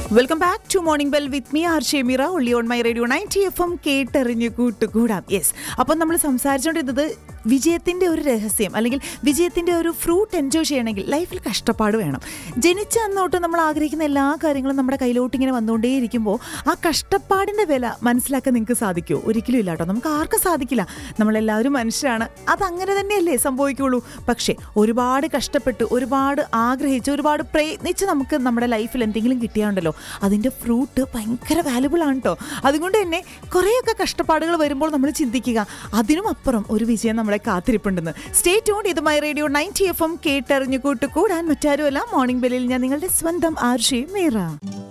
welcome back to morning bell with me R Shemeera only on my radio ninety FM എം കേട്ടെറിഞ്ഞ് കൂട്ടുകൂടാം yes അപ്പം നമ്മൾ സംസാരിച്ചുകൊണ്ടിരുന്നത് വിജയത്തിൻ്റെ ഒരു രഹസ്യം അല്ലെങ്കിൽ വിജയത്തിൻ്റെ ഒരു ഫ്രൂട്ട് എൻജോയ് ചെയ്യണമെങ്കിൽ ലൈഫിൽ കഷ്ടപ്പാട് വേണം ജനിച്ച അന്നോട്ട് നമ്മൾ ആഗ്രഹിക്കുന്ന എല്ലാ കാര്യങ്ങളും നമ്മുടെ കയ്യിലോട്ട് ഇങ്ങനെ വന്നുകൊണ്ടേയിരിക്കുമ്പോൾ ആ കഷ്ടപ്പാടിൻ്റെ വില മനസ്സിലാക്കാൻ നിങ്ങൾക്ക് സാധിക്കുമോ ഒരിക്കലും ഇല്ല കേട്ടോ നമുക്ക് ആർക്കും സാധിക്കില്ല നമ്മളെല്ലാവരും മനുഷ്യരാണ് അതങ്ങനെ തന്നെയല്ലേ സംഭവിക്കുള്ളൂ പക്ഷേ ഒരുപാട് കഷ്ടപ്പെട്ട് ഒരുപാട് ആഗ്രഹിച്ച് ഒരുപാട് പ്രയത്നിച്ച് നമുക്ക് നമ്മുടെ ലൈഫിൽ എന്തെങ്കിലും കിട്ടിയാണ്ടല്ലോ അതിൻ്റെ ഫ്രൂട്ട് ഭയങ്കര വാലുബിൾ ആണ് കേട്ടോ അതുകൊണ്ട് തന്നെ കുറേയൊക്കെ കഷ്ടപ്പാടുകൾ വരുമ്പോൾ നമ്മൾ ചിന്തിക്കുക അതിനും അപ്പുറം ഒരു വിജയം നമ്മളെ കാത്തിരിപ്പുണ്ടെന്ന് സ്റ്റേ ട്യൂൺ ഇത് മൈ റേഡിയോ നയൻറ്റി എഫ് എം കേട്ടറിഞ്ഞു കൂട്ടുകൂടാൻ മറ്റാരുമല്ല മോർണിംഗ് ബെല്ലിൽ ഞാൻ നിങ്ങളുടെ സ്വന്തം ആർഷി മീറ